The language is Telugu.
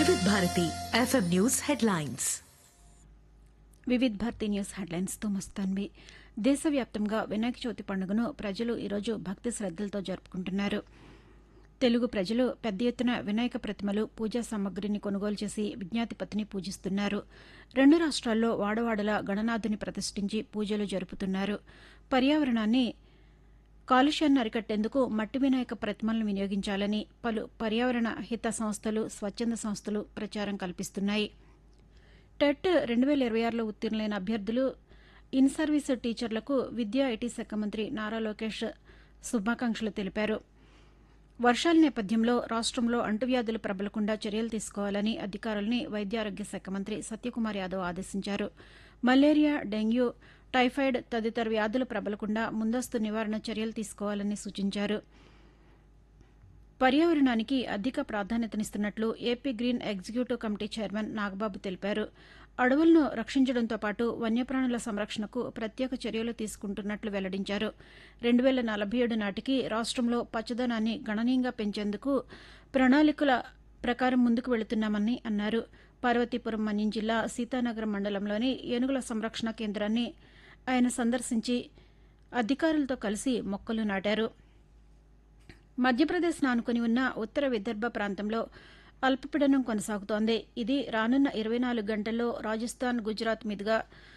వివిధ Bharati FM news headlines Vividh Bharati news హెడ్లైన్స్తో మస్తాన్వి దేశవ్యాప్తంగా వినాయక చవితి పండుగను ప్రజలు ఈరోజు భక్తి శ్రద్దలతో జరుపుకుంటున్నారు తెలుగు ప్రజలు పెద్ద ఎత్తున వినాయక ప్రతిమలు పూజా సామగ్రిని కొనుగోలు చేసి విజ్ఞాతిపతిని పూజిస్తున్నారు రెండు రాష్ట్రాల్లో వాడవాడల గణనాథుని ప్రతిష్ఠించి పూజలు జరుపుతున్నారు పర్యావరణాన్ని కాలుష్యాన్ని అరికట్టేందుకు మట్టి వినాయక ప్రతిమలను వినియోగించాలని పలు పర్యావరణ హిత సంస్థలు స్వచ్ఛంద సంస్థలు ప్రచారం కల్పిస్తున్నాయి టెట్ రెండు వేల ఇరవై ఆరులో ఉత్తీర్ణులైన అభ్యర్థులు ఇన్ సర్వీస్ టీచర్లకు విద్యా ఐటీ శాఖ మంత్రి నారా లోకేష్ శుభాకాంక్షలు తెలిపారు వర్షాల నేపథ్యంలో రాష్ట్రంలో అంటువ్యాధులు ప్రబలకుండా చర్యలు తీసుకోవాలని అధికారులని వైద్యారోగ్య శాఖ మంత్రి సత్యకుమార్ యాదవ్ ఆదేశించారు మలేరియా డెంగ్యూ టైఫాయిడ్ తదితర వ్యాధులు ప్రబలకుండా ముందస్తు నివారణ చర్యలు తీసుకోవాలని సూచించారు పర్యావరణానికి అధిక ప్రాధాన్యతనిస్తున్నట్లు AP green executive committee chairman Nagababu తెలిపారు అడవులను రక్షించడంతో పాటు వన్యప్రాణుల సంరక్షణకు ప్రత్యేక చర్యలు తీసుకుంటున్నట్లు వెల్లడించారు రెండు వేల నలభై ఏడు నాటికి రాష్ట్రంలో పచ్చదనాన్ని గణనీయంగా పెంచేందుకు ప్రణాళికల ప్రకారం ముందుకు వెళుతున్నామని అన్నారు పార్వతీపురం మన్యం జిల్లా సీతానగరం మండలంలోని ఏనుగుల సంరక్షణ కేంద్రాన్ని ఆయన సందర్శించి అధికారులతో కలిసి మొక్కలు నాటారు మధ్యప్రదేశ్ ఆనుకుని ఉన్న ఉత్తర విదర్భ ప్రాంతంలో అల్పపీడనం కొనసాగుతోంది ఇది రానున్న ఇరవై నాలుగు గంటల్లో రాజస్థాన్ గుజరాత్ మీదుగా